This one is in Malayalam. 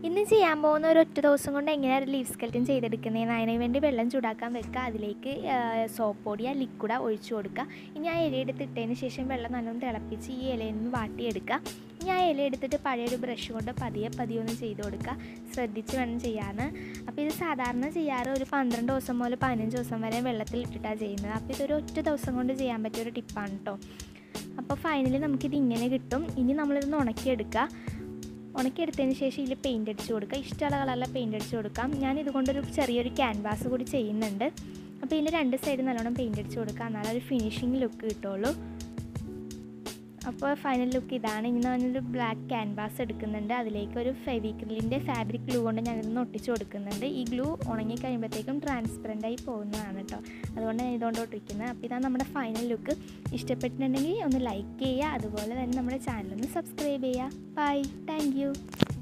ഇന്ന് ചെയ്യാൻ പോകുന്ന ഒരു ഒറ്റ ദിവസം കൊണ്ട് എങ്ങനെയാണ് ഒരു ലീഫ് സ്കെൽറ്റൻ ചെയ്തെടുക്കുന്നതെന്ന് അതിന് വേണ്ടി വെള്ളം ചൂടാക്കാൻ വെക്കുക അതിലേക്ക് സോപ്പ് പൊടിയ ലിക്വിഡ ഒഴിച്ചു കൊടുക്കുക ഇനി ആ ഇല എടുത്തിട്ടതിന് ശേഷം വെള്ളം നല്ലോണം തിളപ്പിച്ച് ഈ ഇലയിൽ നിന്ന് വാട്ടിയെടുക്കുക ഇനി ആ ഇല എടുത്തിട്ട് പഴയൊരു ബ്രഷ് കൊണ്ട് പതിയെ പതിയെ ഒന്ന് ചെയ്ത് കൊടുക്കുക ശ്രദ്ധിച്ച് വേണം ചെയ്യാൻ അപ്പോൾ ഇത് സാധാരണ ചെയ്യാറ് ഒരു പന്ത്രണ്ട് ദിവസം മുതൽ പതിനഞ്ച് ദിവസം വരെ വെള്ളത്തിൽ ഇട്ടിട്ടാണ് ചെയ്യുന്നത് അപ്പോൾ ഇതൊരു ഒറ്റ ദിവസം കൊണ്ട് ചെയ്യാൻ പറ്റിയ ഒരു ടിപ്പാണ് കേട്ടോ അപ്പോൾ ഫൈനലി നമുക്കിത് ഇങ്ങനെ കിട്ടും ഇനി നമ്മളിതൊന്ന് ഉണക്കിയെടുക്കുക ഉണക്കിയെടുത്തതിന് ശേഷം ഇതിൽ പെയിൻ്റ് അടിച്ച് കൊടുക്കുക ഇഷ്ടമുള്ള കളറിലെ പെയിൻ്റ് അടിച്ച് കൊടുക്കാം ഞാൻ ഇതുകൊണ്ടൊരു ചെറിയൊരു ക്യാൻവാസ് കൂടി ചെയ്യുന്നുണ്ട് അപ്പോൾ ഇതിൻ്റെ രണ്ട് സൈഡ് നല്ലോണം പെയിൻ്റ് അടിച്ച് കൊടുക്കുക എന്നാലേ ഒരു ഫിനിഷിങ് ലുക്ക് കിട്ടുള്ളൂ അപ്പോൾ ഫൈനൽ ലുക്ക് ഇതാണ് ഇനി ഞാനൊരു ബ്ലാക്ക് ക്യാൻവാസ് എടുക്കുന്നുണ്ട് അതിലേക്ക് ഒരു ഫെവിക്രിലിൻ്റെ ഫാബ്രിക് ഗ്ലൂ കൊണ്ട് ഞാനിതൊന്ന് ഒട്ടിച്ച് കൊടുക്കുന്നുണ്ട് ഈ ഗ്ലൂ ഉണങ്ങി കഴിയുമ്പോഴത്തേക്കും ട്രാൻസ്പെറൻ്റ് ആയി പോകുന്നതാണ് കേട്ടോ അതുകൊണ്ട് ഞാൻ ഇതുകൊണ്ട് ഒട്ടിക്കുന്നത് അപ്പോൾ ഇതാണ് നമ്മുടെ ഫൈനൽ ലുക്ക് ഇഷ്ടപ്പെട്ടിട്ടുണ്ടെങ്കിൽ ഒന്ന് ലൈക്ക് ചെയ്യുക അതുപോലെ തന്നെ നമ്മുടെ ചാനലൊന്ന് സബ്സ്ക്രൈബ് ചെയ്യുക ബൈ താങ്ക്